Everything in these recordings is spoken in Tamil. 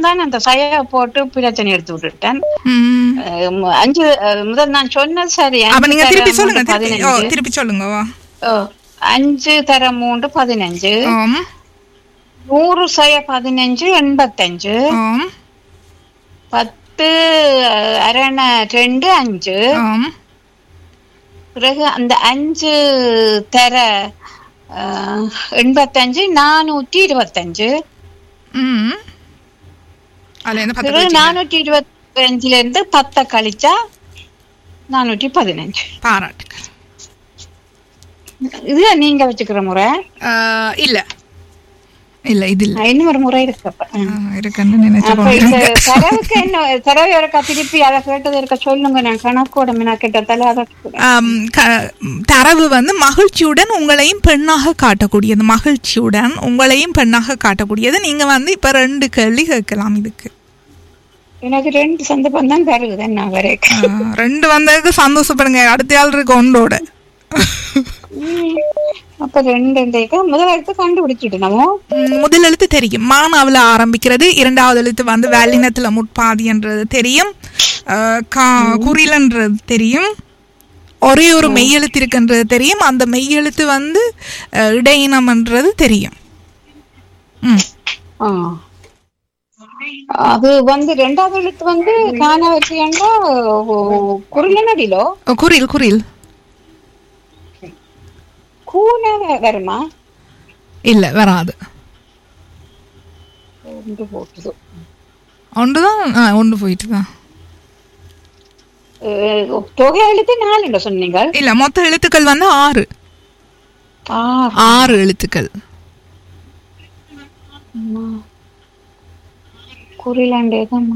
நான் தான் அந்த சய போட்டு பிரச்சனை எடுத்து விட்டுட்டேன் ம். அஹ் அஞ்சு அஹ் முதல் நான் சொன்னது சரி அப்ப நீங்க அஞ்சு திருப்பி தர சொல்லுங்க மூன்று திருப்பி ஓ பதினஞ்சு திருப்பி சொல்லுங்க ஓ. ஓ, அஞ்சு தர மூன்று பதினஞ்சு ஓம் நூறு சய பதினஞ்சு எண்பத்தஞ்சு ஓம் பத்து அஹ், அரண ரெண்டு அஞ்சு ஓம் பிறகு அந்த அஞ்சு தர அஹ், எண்பத்தஞ்சு நானூற்றி இருபத்தஞ்சு ம் அதுல இருந்து பத்து பிறகு கழிச்சீங்க. நானூற்றி இருபத்தஞ்சுல இருந்து பத்தை கழிச்சா நானூற்றி பதினஞ்சு பாராட்டுகள் இது நீங்க வச்சுக்கிற முறை ஆஹ், இல்ல இல்ல இது இல்ல நான் இன்னும் ஒரு முறை இருக்கு அப்ப. ம். ஆஹ், இருக்குன்னு நினைச்சு அப்ப இந்த கொண்டிருந்தேன். தரவுக்கு என்ன தரவு இருக்கா திருப்பி அதை கேட்டது இருக்க சொல்லுங்க நான் கணக்கோட மினா கேட்டதால அதை ஆம், க- தரவு வந்து மகிழ்ச்சியுடன் உங்களையும் பெண்ணாக காட்டக்கூடியது மகிழ்ச்சியுடன் உங்களையும் பெண்ணாக காட்டக்கூடியது நீங்க வந்து இப்ப ரெண்டு கேள்வி கேட்கலாம் இதுக்கு எனக்கு ரெண்டு சந்தர்ப்பம் தான் தருகுது என்ன வரைக்கும் ஆஹ், ரெண்டு வந்ததுக்கு சந்தோஷப்படுங்க அடுத்த ஆள் இருக்கு ஒன்றோட ம். அப்ப ரெண்டு ரெண்டு முதல் எடுத்து கண்டுபிடிச்சிட்டு நம்ம ம், முதல் எழுத்து தெரியும் மானாவில் ஆரம்பிக்கிறது இரண்டாவது எழுத்து வந்து வேலினத்துல முற்பாதின்றது தெரியும் ஆஹ், கா- குறிலன்றது தெரியும் ஒரே ஒரு மெய்யெழுத்து இருக்குன்றது தெரியும் அந்த மெய்யெழுத்து வந்து அஹ், இடையினம்ன்றது தெரியும் ம் ஆ. அது வந்து ரெண்டாவது எழுத்து வந்து காண வச்சுக்கண்டா குருளனடிலோ ஓ, குறில் குறில் கூன வருமா இல்ல வராது ரெண்டு போட்டுது ஒன்றுதான் ஆ, ஒன்று போயிட்டு தான் அஹ், தொகை எழுத்து நாலுண்ட சொன்னீங்க இல்ல மொத்த எழுத்துக்கள் வந்து ஆறு ஆ ஆறு எழுத்துக்கள் குறிலாண்டேதம்மா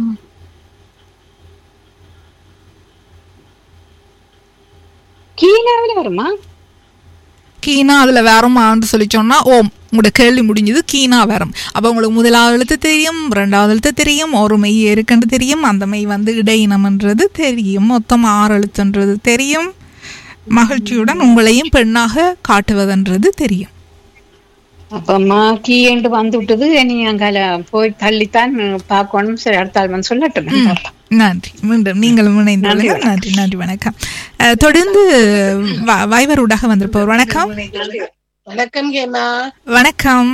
கீழாவில் வருமா கீனா அதுல வேறமான்னு சொல்லி சொன்னா ஓம் உங்களோட கேள்வி முடிஞ்சது கீனா வரும் அப்போ உங்களுக்கு முதலாவது எழுத்து தெரியும் ரெண்டாவது எழுத்து தெரியும் ஒரு மெய் இருக்குன்னு தெரியும் அந்த மெய் வந்து இடையினம்ன்றது தெரியும் மொத்தம் ஆறு எழுத்துன்றது தெரியும் மகிழ்ச்சியுடன் உங்களையும் பெண்ணாக காட்டுவதென்றது தெரியும் அப்பம்மா கீண்டு வந்து விட்டது நீ அங்கால போய் தள்ளித்தான் பார்க்கணும் சரி அடுத்த வந்து சொல்லட்டும் நன்றி மீண்டும் நீங்களும் இணைந்துள்ளீர்கள் நன்றி நன்றி வணக்கம் அஹ், தொடர்ந்து வ- வைவரூடாக வந்திருப்போர் வணக்கம் வணக்கம் கேமா வணக்கம்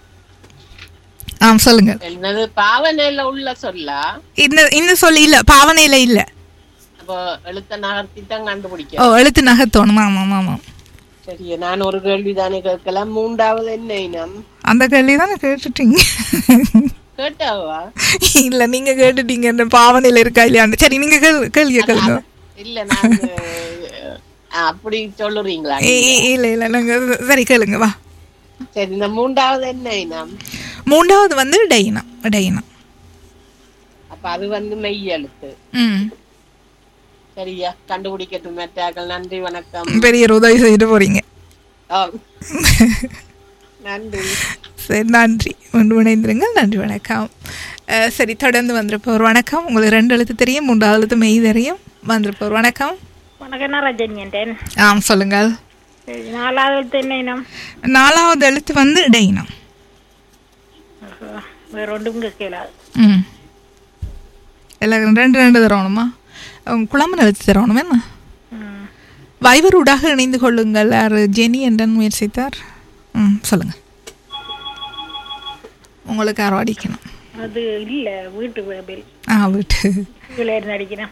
ஆம் சொல்லுங்க என்னது பாவனையில உள்ள சொல்லா இந்த இந்த சொல்லி இல்ல பாவனையில இல்ல அப்போ எழுத்த நகர்த்தி தான் கண்டுபிடிக்க ஓ எழுத்து நகத்தோணும் ஆமாம் ஆமாம் சரி நான் ஒரு கேள்விதானே கேட்கலாம் மூன்றாவது என்ன இனம் அந்த கேள்வி தானே கேட்டுட்டீங்க கேட்டாவா இல்ல நீங்க கேட்டுட்டீங்க இந்த பாவனையில இருக்கா இல்லையான்னு சரி நீங்க கேள்- கேள்வியை கேளுங்க இல்ல நான் அஹ், அப்படி சொல்லுறீங்களா ஏ, ஏ, இல்ல இல்ல நாங்க சரி கேளுங்க வா சரி இந்த மூன்றாவது என்ன இனம் மூன்றாவது வந்து இடையினம் இடையினம் அப்ப அது வந்து மெய் எழுத்து ம் சரியா கண்டுபிடிக்கட்டும் மெட்டாக்கள் நன்றி வணக்கம் பெரிய ஒரு உதவி செய்துட்டு போறீங்க ஆ. நன்றி சரி நன்றி ஒன்று இணைந்திருங்க நன்றி வணக்கம் அஹ், சரி தொடர்ந்து வந்திருப்போர் வணக்கம் உங்களுக்கு ரெண்டு எழுத்து தெரியும் மூன்றாவது எழுத்து மெய் தெரியும் வந்திருப்போர் வணக்கம் வணக்கம் நான் ரஜினியன்டேன் ஆம் சொல்லுங்கள் சரி நாலாவது எழுத்து என்ன இனம் நாலாவது எழுத்து வந்து இடையினம் ஆஹா, வேற ஒன்றும் கேட்கலாது ம் எல்லாம் ரெண்டு ரெண்டு தரணுமா குழம்பு எழுத்து தரணும் என்ன ம். வைவரூடாக இணைந்து கொள்ளுங்கள் யார் ஜெனி என்றன் முயற்சித்தார் ம் சொல்லுங்கள் உங்களுக்கு யாரோ அடிக்கணும் அது இல்ல வீட்டு வேபில் ஆ வீட்டு கீழே இருந்து அடிக்கிறேன்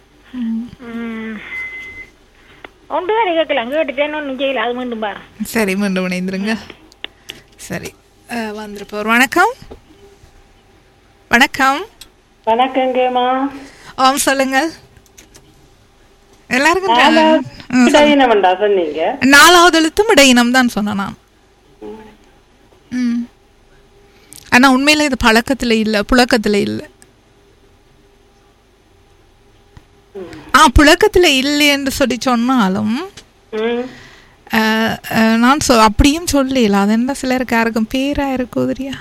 ஒன்று தான் கேட்கலாம் கேட்டுட்டேன்னு ஒன்றும் செய்யல அது மீண்டும் பாரு சரி மீண்டும் இணைந்துருங்க சரி அஹ், வந்திருப்போர் வணக்கம் வணக்கம் வணக்கங்கம்மா ஆம் சொல்லுங்கள் எல்லாருக்கும் ம், இடையினம்டா சொன்னீங்க நாலாவது எழுத்தும் இடையினம் தான் சொன்னேன் நான் ம் ஆனா உண்மையில இது பழக்கத்துல இல்ல புழக்கத்துல இல்ல ஆ புழக்கத்துல இல்லை என்று சொல்லி சொன்னாலும் ம் அஹ், அஹ், நான் சொ அப்படியும் சொல்லல அது என்ன சிலருக்கு யாருக்கும் பேரா இருக்கும் உதிரியா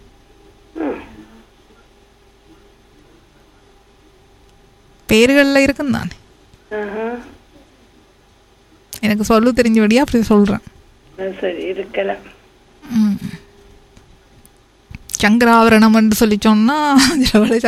பேர்கள்ல இருக்கும் தானே ஆஹா. எனக்கு சொல்ல தெரிஞ்சபடியா அப்படி சொல்றேன் அது சரி இருக்கலாம் ம். சங்கராவரணம் என்று சொல்லி சொன்னா